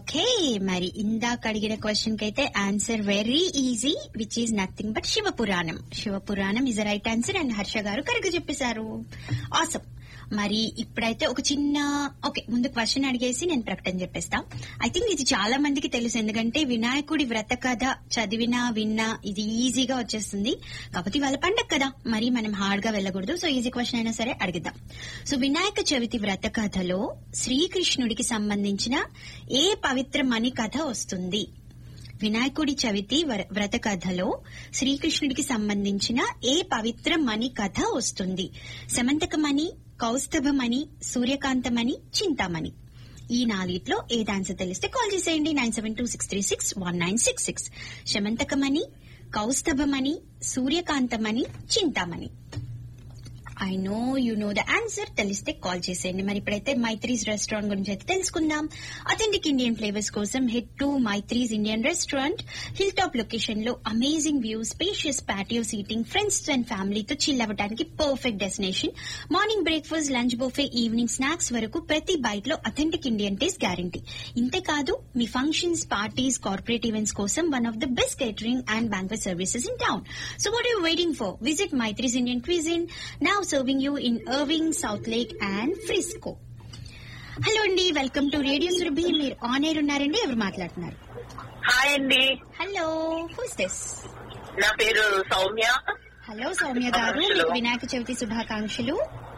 okay మరి ఇందాక అడిగిన క్వశ్చన్ కి అయితే answer very easy which is nothing but Shivapuranam Shivapuranam is right answer and Harsha గారు కరెక్ట్ చెప్పేశారు ఆసమ్ మరి ఇప్పుడైతే ఒక చిన్న ఓకే ముందు క్వశ్చన్ అడిగేసి నేను ప్రకటన చెప్పేస్తా ఐ థింక్ ఇది చాలా మందికి తెలుసు ఎందుకంటే వినాయకుడి వ్రత కథ చదివినా విన్నా ఇది ఈజీగా వచ్చేస్తుంది కాకపోతే వాళ్ళ పండగ కదా మరి మనం హార్డ్ గా వెళ్ళకూడదు సో ఈజీ క్వశ్చన్ అయినా సరే అడిగిద్దాం సో వినాయక చవితి వ్రత కథలో శ్రీకృష్ణుడికి సంబంధించిన ఏ పవిత్ర మణి కథ వస్తుంది వినాయకుడి చవితి వర- వ్రత కథలో శ్రీకృష్ణుడికి సంబంధించిన ఏ పవిత్ర మణి కథ వస్తుంది సమంతకమణి కౌస్తభమణి సూర్యకాంతమణి చింతామణి ఈ నాలుగిట్లో ఏది ఆన్సర్ తెలిస్తే కాల్ చేసేయండి nine seven two six three six one nine six six Syamantakamani Kaustubhamani Suryakantamani Chintamani I know you know the answer తెలిస్తే కాల్ చేసేయండి మరి ఇప్పుడైతే మైత్రీస్ రెస్టారెంట్ గురించి అయితే తెలుసుకుందాం అథెంటిక్ ఇండియన్ ఫ్లేవర్స్ కోసం hit to Maithri's Indian restaurant hill top location లో amazing view spacious patio seating friends and ఫ్యామిలీతో చిల్ అవ్వడానికి perfect destination morning breakfast lunch buffet evening snacks వరకు ప్రతి బైట్ లో అథెంటిక్ ఇండియన్ టేస్ట్ గ్యారంటీ ఇంతేకాదు మీ functions parties corporate events కోసం one of the best catering and banquet services in town so what you waiting for visit Maithri's Indian cuisine now serving you in Irving Southlake and Frisco hello అండి welcome to radio Surabhi మీరు on air ఉన్నారండి ఎవరు మాట్లాడుతున్నారు hi అండి hello who's this నా పేరు Soumya hello Soumya గారు మీకు వినాయక చవితి శుభాకాంక్షలు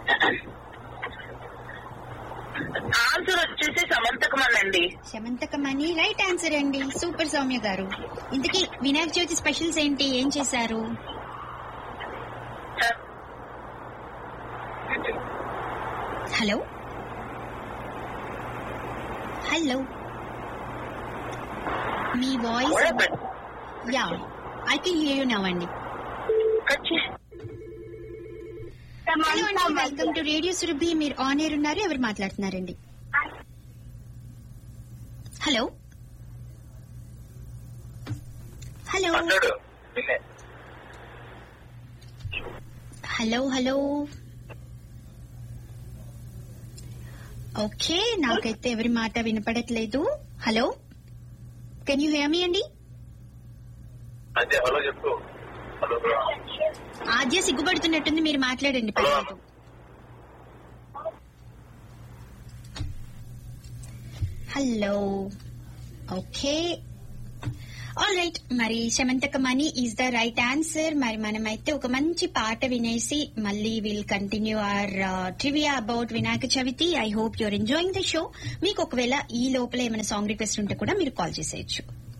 ఆన్సర్ వచ్చేసి సమంతకమన్ అండి శమంతకమని రైట్ ఆన్సర్ అండి సూపర్ సౌమ్య గారు ఇంతకీ వినాయక చవితి స్పెషల్స్ ఏంటి ఏం చేశారు హలో హలో మీ voice yeah I can hear you now అండి హలో అండి వెల్కమ్ టు రేడియో సురభి మీరు ఆన్ ఎయిర్ ఉన్నారు ఎవరు మాట్లాడుతున్నారండి హలో హలో మాట్లాడు హలో హలో ఓకే నాకైతే ఎవరి మాట వినపడట్లేదు hello can you hear me అండి అదే హలో చెప్పు హలో ఆద్య సిగ్గుపడుతున్నట్టుంది మీరు మాట్లాడండి పర్లేదు హలో ఓకే ఆల్ రైట్ మరి Syamantakamani is the right answer మరి మనమైతే ఒక మంచి పాట వినేసి మళ్ళీ will continue our trivia about Vinayaka Chavithi I hope your enjoying the show మీకు ఒకవేళ ఈ లోపల ఏమైనా సాంగ్ రిక్వెస్ట్ ఉంటే కూడా మీరు కాల్ చేసేయచ్చు